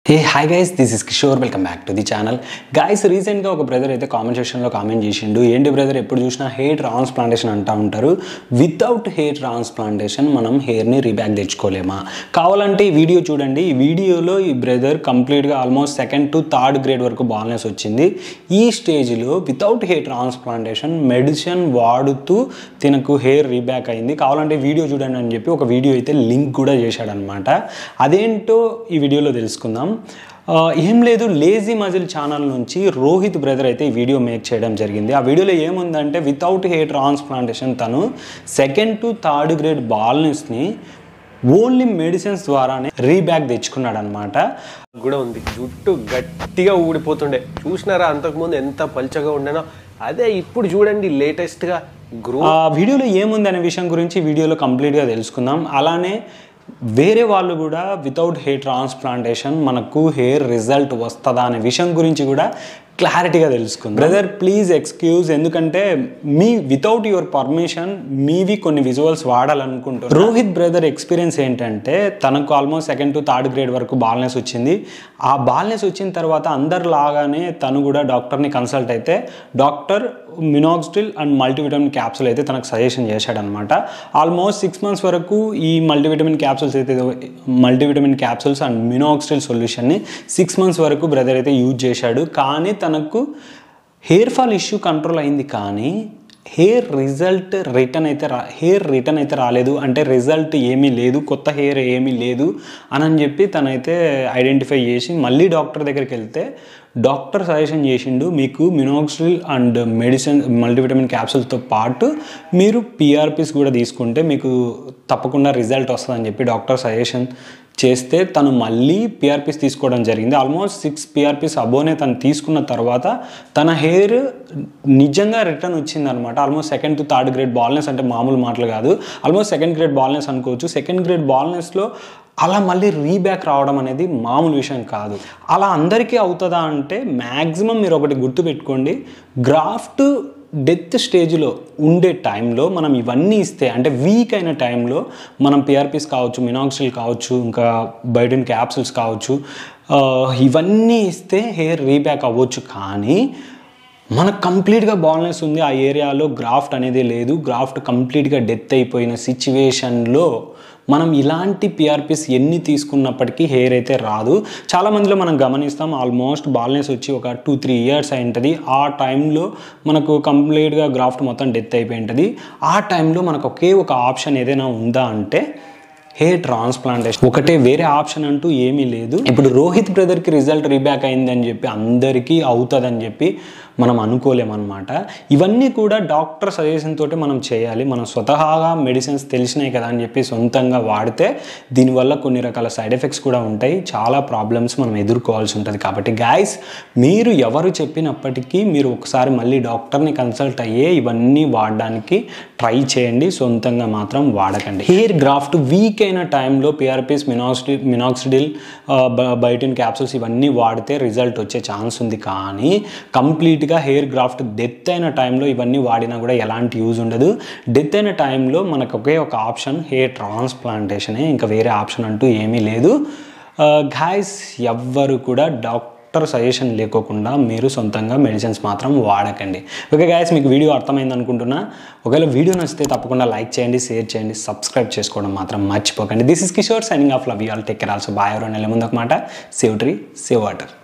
hey hi guys this is Kishore welcome back to the channel guys రీసెంట్గా ఒక brother అయితే comment సెక్షన్లో comment చేసిండు ఏంటి బ్రదర్ ఎప్పుడు చూసినా హెయిర్ ట్రాన్స్ప్లాంటేషన్ అంటూ ఉంటారు వితౌట్ హెయిర్ ట్రాన్స్ప్లాంటేషన్ మనం హెయిర్ని రీబ్యాక్ తెచ్చుకోలేమా కావాలంటే ఈ వీడియో చూడండి ఈ వీడియోలో ఈ బ్రదర్ కంప్లీట్గా almost second to third grade వరకు బాల్నెస్ వచ్చింది ఈ స్టేజ్లో వితౌట్ హెయిర్ ట్రాన్స్ప్లాంటేషన్ మెడిసిన్ వాడుతూ తినకు హెయిర్ రీబ్యాక్ అయింది కావాలంటే వీడియో చూడండి అని చెప్పి ఒక వీడియో అయితే లింక్ కూడా చేశాడనమాట అదేంటో ఈ వీడియోలో తెలుసుకుందాం ఆ, ఏం లేదు లేజీ మజిల్ ఛానల్ నుంచి రోహిత్ బ్రదర్ అయితే ఈ వీడియో మేక్ చేయడం జరిగింది ఆ వీడియోలో ఏముందంటే వితౌట్ హెయిర్ ట్రాన్స్ప్లాంటేషన్ తను సెకండ్ టు థర్డ్ గ్రేడ్ బాల్నెస్ని ఓన్లీ మెడిసిన్స్ ద్వారానే రీబ్యాక్ తెచ్చుకున్నాడు అనమాట కూడా ఉంది జుట్టు గట్టిగా ఊడిపోతుండే చూసినారా అంతకుముందు ఎంత పల్చగా ఉండేనో అదే ఇప్పుడు చూడండి లేటెస్ట్గా గ్రో ఆ వీడియోలో ఏముంది అనే విషయం గురించి ఈ వీడియోలో కంప్లీట్గా తెలుసుకుందాం అలానే వేరే వాళ్ళు కూడా వితౌట్ హెయిర్ ట్రాన్స్ప్లాంటేషన్ మనకు హెయిర్ రిజల్ట్ వస్తుందా అనే విషయం గురించి కూడా క్లారిటీగా తెలుసుకుందాం బ్రదర్ ప్లీజ్ ఎక్స్క్యూజ్ ఎందుకంటే మీ వితౌట్ యువర్ పర్మిషన్ మీవి కొన్ని విజువల్స్ వాడాలనుకుంటున్నారు రోహిత్ బ్రదర్ ఎక్స్పీరియన్స్ ఏంటంటే తనకు almost second to third grade వరకు బాల్నెస్ వచ్చింది ఆ బాల్నెస్ వచ్చిన తర్వాత అందరిలాగానే తను కూడా డాక్టర్ని కన్సల్ట్ అయితే doctor minoxidil and multivitamin capsule అయితే తనకు సజెషన్ చేశాడనమాట ఆల్మోస్ట్ సిక్స్ మంత్స్ వరకు ఈ మల్టీవిటమిన్ క్యాప్సూల్స్ అయితే మల్టీవిటమిన్ క్యాప్సూల్స్ అండ్ మినాక్సిడిల్ సొల్యూషన్ని సిక్స్ మంత్స్ వరకు బ్రదర్ అయితే యూజ్ చేశాడు కానీ తనకు హెయిర్ ఫాల్ ఇష్యూ కంట్రోల్ అయింది కానీ హెయిర్ రిజల్ట్ రిటర్న్ అయితే రా హెయిర్ రిటర్న్ అయితే రాలేదు అంటే రిజల్ట్ ఏమీ లేదు కొత్త హెయిర్ ఏమీ లేదు అని అని చెప్పి తనైతే ఐడెంటిఫై చేసి మళ్ళీ డాక్టర్ దగ్గరికి వెళ్తే డాక్టర్ సజెషన్ చేసిండు మీకు మినోక్సిల్ అండ్ మెడిసిన్ మల్టీవిటమిన్ క్యాప్సూల్తో పాటు మీరు పిఆర్పిస్ కూడా తీసుకుంటే మీకు తప్పకుండా రిజల్ట్ వస్తుందని చెప్పి డాక్టర్ సజెషన్ చేస్తే తను మళ్ళీ పిఆర్పిస్ తీసుకోవడం జరిగింది ఆల్మోస్ట్ సిక్స్ పిఆర్పిస్ అబోనే తను తీసుకున్న తర్వాత తన హెయిర్ నిజంగా రిటర్న్ వచ్చింది అనమాట almost second to third grade baldness అంటే మామూలు మాటలు కాదు ఆల్మోస్ట్ సెకండ్ గ్రేడ్ బాల్నెస్ అనుకోవచ్చు సెకండ్ గ్రేడ్ బాల్నెస్లో అలా మళ్ళీ రీబ్యాక్ రావడం అనేది మామూలు విషయం కాదు అలా అందరికీ అవుతుందా అంటే మ్యాక్సిమం మీరు ఒకటి గుర్తుపెట్టుకోండి గ్రాఫ్ట్ డెత్ స్టేజ్లో ఉండే టైంలో మనం ఇవన్నీ ఇస్తే అంటే వీక్ అయిన టైంలో మనం పిఆర్పిస్ కావచ్చు మినాక్సిల్ కావచ్చు ఇంకా బయోటిన్ క్యాప్సూల్స్ కావచ్చు ఆ, ఇవన్నీ ఇస్తే హెయిర్ రీబ్యాక్ అవ్వచ్చు కానీ మనకు కంప్లీట్గా బాల్నెస్ ఉంది ఆ ఏరియాలో గ్రాఫ్ట్ అనేది లేదు గ్రాఫ్ట్ కంప్లీట్గా డెత్ అయిపోయిన సిచ్యువేషన్లో మనం ఇలాంటి పిఆర్పిస్ ఎన్ని తీసుకున్నప్పటికీ హెయిర్ అయితే రాదు చాలా మందిలో మనం గమనిస్తాం ఆల్మోస్ట్ బాల్నెస్ వచ్చి ఒక టూ త్రీ ఇయర్స్ అయి ఉంటుంది ఆ టైంలో మనకు కంప్లీట్గా గ్రాఫ్ట్ మొత్తం డెత్ అయిపోయి ఉంటుంది ఆ టైంలో మనకు ఒకే ఒక ఆప్షన్ ఏదైనా ఉందా అంటే హెయిర్ ట్రాన్స్ప్లాంటేషన్ ఒకటే వేరే ఆప్షన్ అంటూ ఏమీ లేదు ఇప్పుడు రోహిత్ బ్రదర్కి రిజల్ట్ రీబ్యాక్ అయిందని చెప్పి అందరికీ అవుతుందని చెప్పి మనం అనుకోలేమన్నమాట ఇవన్నీ కూడా డాక్టర్ సజెషన్ తోటి మనం చేయాలి మనం స్వతహాగా మెడిసిన్స్ తెలిసినాయి కదా అని చెప్పి సొంతంగా వాడితే దీనివల్ల కొన్ని రకాల సైడ్ ఎఫెక్ట్స్ కూడా ఉంటాయి చాలా ప్రాబ్లమ్స్ మనం ఎదుర్కోవాల్సి ఉంటుంది కాబట్టి గాయస్ మీరు ఎవరు చెప్పినప్పటికీ మీరు ఒకసారి మళ్ళీ డాక్టర్ని కన్సల్ట్ అయ్యే ఇవన్నీ వాడడానికి ట్రై చేయండి సొంతంగా మాత్రం వాడకండి హెయిర్ గ్రాఫ్ట్ వీక్ అయిన టైంలో పిఆర్పిస్ మినాక్సిడి మినాక్సిడిల్ బయోటిన్ క్యాప్సూల్స్ ఇవన్నీ వాడితే రిజల్ట్ వచ్చే ఛాన్స్ ఉంది కానీ కంప్లీట్గా హెయిర్ గ్రాఫ్ట్ డెత్ అయిన టైంలో ఇవన్నీ వాడినా కూడా ఎలాంటి యూజ్ ఉండదు డెత్ అయిన టైంలో మనకు ఒకే ఒక ఆప్షన్ హెయిర్ ట్రాన్స్ప్లాంటేషనే ఇంకా వేరే ఆప్షన్ అంటూ ఏమీ లేదు గాయస్ ఎవ్వరు కూడా డాక్టర్ డాక్టర్ సజెషన్ లేకోకుండా మీరు సొంతంగా మెడిసిన్స్ మాత్రం వాడకండి ఓకే గాయస్ మీకు వీడియో అర్థమైంది అనుకుంటున్నా ఒకవేళ వీడియో నచ్చితే తప్పకుండా లైక్ చేయండి షేర్ చేయండి సబ్స్క్రైబ్ చేసుకోవడం మాత్రం మర్చిపోకండి this is Kishore signing off love you all take care also bye ఎవరో నెల ముందు ఒక మాట సేవ్ ట్రీ సేవ్ వాటర్